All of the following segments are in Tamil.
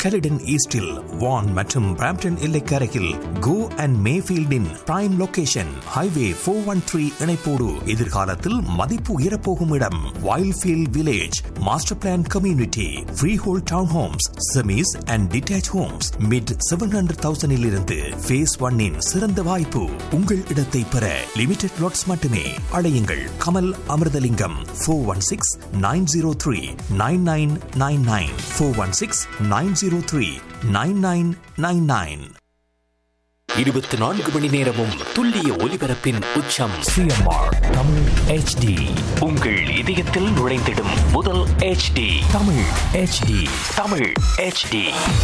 கலிடன் ஈஸ்டில் வான் மற்றும் பிராம்டன் எல்லைக்கரையில் கோ அண்ட் மேஃபீல்டின் prime location highway four one three இணைப்போடு எதிர்காலத்தில் மதிப்பு உயரப்போகும் இடம் Wildfield village master plan community freehold town homes semis and detached homes mid seven hundred தௌசண்டில் இருந்து ஃபேஸ் ஒன்னின் சிறந்த வாய்ப்பு உங்கள் இடத்தை பெற லிமிடெட் லாட்ஸ் மட்டுமே அழையுங்கள் Kamal Amirthalingam four one six nine zero three nine nine nine nine four one six nine zero three nine nine nine nine இருபத்தி நான்கு மணி நேரமும் துல்லிய ஒலிபரப்பின் உச்சம் சிஎம்ஆர் தமிழ் ஹெச்டி உங்கள் இதயத்தில் நுழைந்திடும் முதல் HD Tamil HD Tamil HD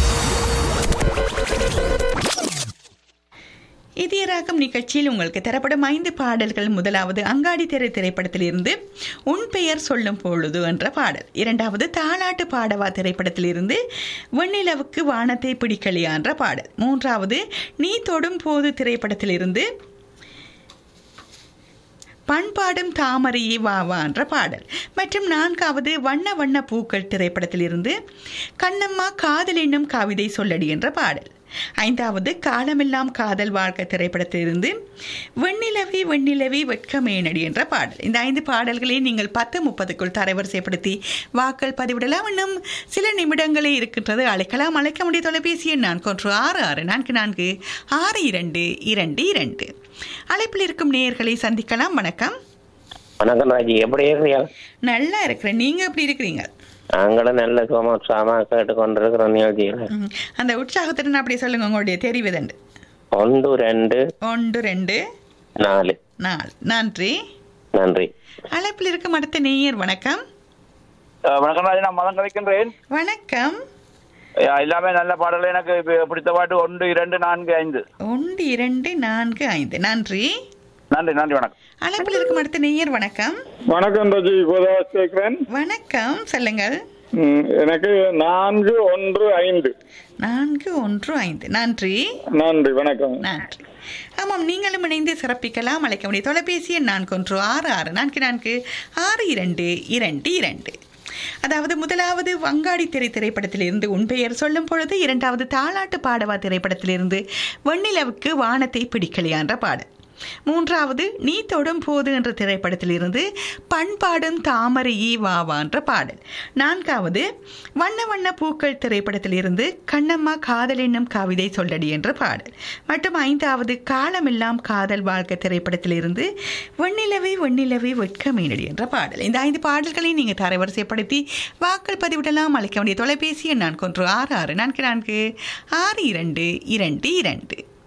Idhayaragam நிகழ்ச்சியில் உங்களுக்கு தரப்படும் ஐந்து பாடல்கள் முதலாவது அங்காடி தெரு திரைப்படத்திலிருந்து உன் பெயர் சொல்லும் பொழுது என்ற பாடல் இரண்டாவது தாலாட்டு பாடவா திரைப்படத்திலிருந்து வெண்ணிலவுக்கு வானத்தை பிடிக்கலையா என்ற பாடல் மூன்றாவது நீ தொடும் போது திரைப்படத்திலிருந்து பண்பாடும் தாமரையே வாவா என்ற பாடல் மற்றும் நான்காவது வண்ண வண்ண பூக்கள் திரைப்படத்திலிருந்து கண்ணம்மா காதல் என்னும் கவிதை சொல்லடி என்ற பாடல் ஐந்தாவது காலமெல்லாம் காதல் வாழ்க்கை திரைப்படத்திலிருந்து வெண்ணிலவி வெண்ணிலவி வெட்கமேனடி என்ற பாடல் இந்த ஐந்து பாடல்களை நீங்கள் பத்து முப்பதுக்குள் தரவரிசைப்படுத்தி வாக்கள் பதிவிடலாம் இன்னும் சில நிமிடங்களே இருக்கின்றது அழைக்கலாம் அழைக்க முடிய தொலைபேசி எண் நான்கு ஒன்று ஆறு ஆறு நான்கு நான்கு ஆறு இரண்டு இரண்டு இரண்டு அழைப்பில் இருக்கும் நேயர்களை சந்திக்கலாம் வணக்கம் வணக்கம் ராஜி எப்படி இருக்கிறீங்க நல்லா இருக்கிறேன் நீங்க எப்படி இருக்கிறீங்க நாங்களும் நல்ல சுமோத்சாமா கேட்டு கொண்டிருக்கிறோம் நிகழ்ச்சியில் ம், அந்த உற்சாகத்துடன் அப்படி சொல்லுங்க உங்களுடைய தெரிவதண்டு ஒன்று ரெண்டு ஒன்று ரெண்டு நாலு நாலு நன்றி நன்றி அழைப்பில் இருக்கும் அடுத்த நேயர் வணக்கம் அஹ் வணக்கம் ராஜ் நான் மதம் கலைக்கின்றேன் வணக்கம் அஹ் எல்லாமே நல்ல பாடல் எனக்கு இப்ப பிடித்த பாட்டு ஒன்று இரண்டு நான்கு ஐந்து ஒன்று இரண்டு நான்கு ஐந்து நன்றி நன்றி நன்றி வணக்கம் அழைப்பில் இருக்கும் அடுத்த நேயர் வணக்கம் வணக்கம் ரஜி கோதாஸ் கேட்கிறேன் வணக்கம் சொல்லுங்கள் ம், எனக்கு நான்கு ஒன்று ஐந்து நான்கு ஒன்று ஐந்து நன்றி நன்றி வணக்கம் நன்றி ஆமாம் நீங்களும் இணைந்து சிறப்பிக்கலாம் அழைக்க முடிய தொலைபேசி எண் நான்கு ஒன்று ஆறு ஆறு நான்கு நான்கு ஆறு இரண்டு இரண்டு இரண்டு அதாவது முதலாவது வங்காடி திரை திரைப்படத்திலிருந்து உன் பெயர் சொல்லும் பொழுது இரண்டாவது தாலாட்டு பாடவா திரைப்படத்திலிருந்து வெண்ணிலவுக்கு வானத்தை பிடிக்கலையா என்ற பாடல் மூன்றாவது நீ தொடும் போது என்ற திரைப்படத்திலிருந்து பண்பாடும் தாமரையே வாவா என்ற பாடல் நான்காவது வண்ண வண்ண பூக்கள் திரைப்படத்திலிருந்து கண்ணம்மா காதல் என்னும் கவிதை சொல்லடி என்ற பாடல் மற்றும் ஐந்தாவது காலமெல்லாம் காதல் வாழ்க்கை திரைப்படத்திலிருந்து வெண்ணிலவை வெண்ணிலவை வெட்கமேனடி என்ற பாடல் இந்த ஐந்து பாடல்களை நீங்கள் தரவரிசைப்படுத்தி வாக்கள் பதிவிடலாம் அழைக்க வேண்டிய தொலைபேசி எண் நான்கு ஒன்று ஆறு ஆறு நான்கு நான்கு ஆறு இரண்டு இரண்டு இரண்டு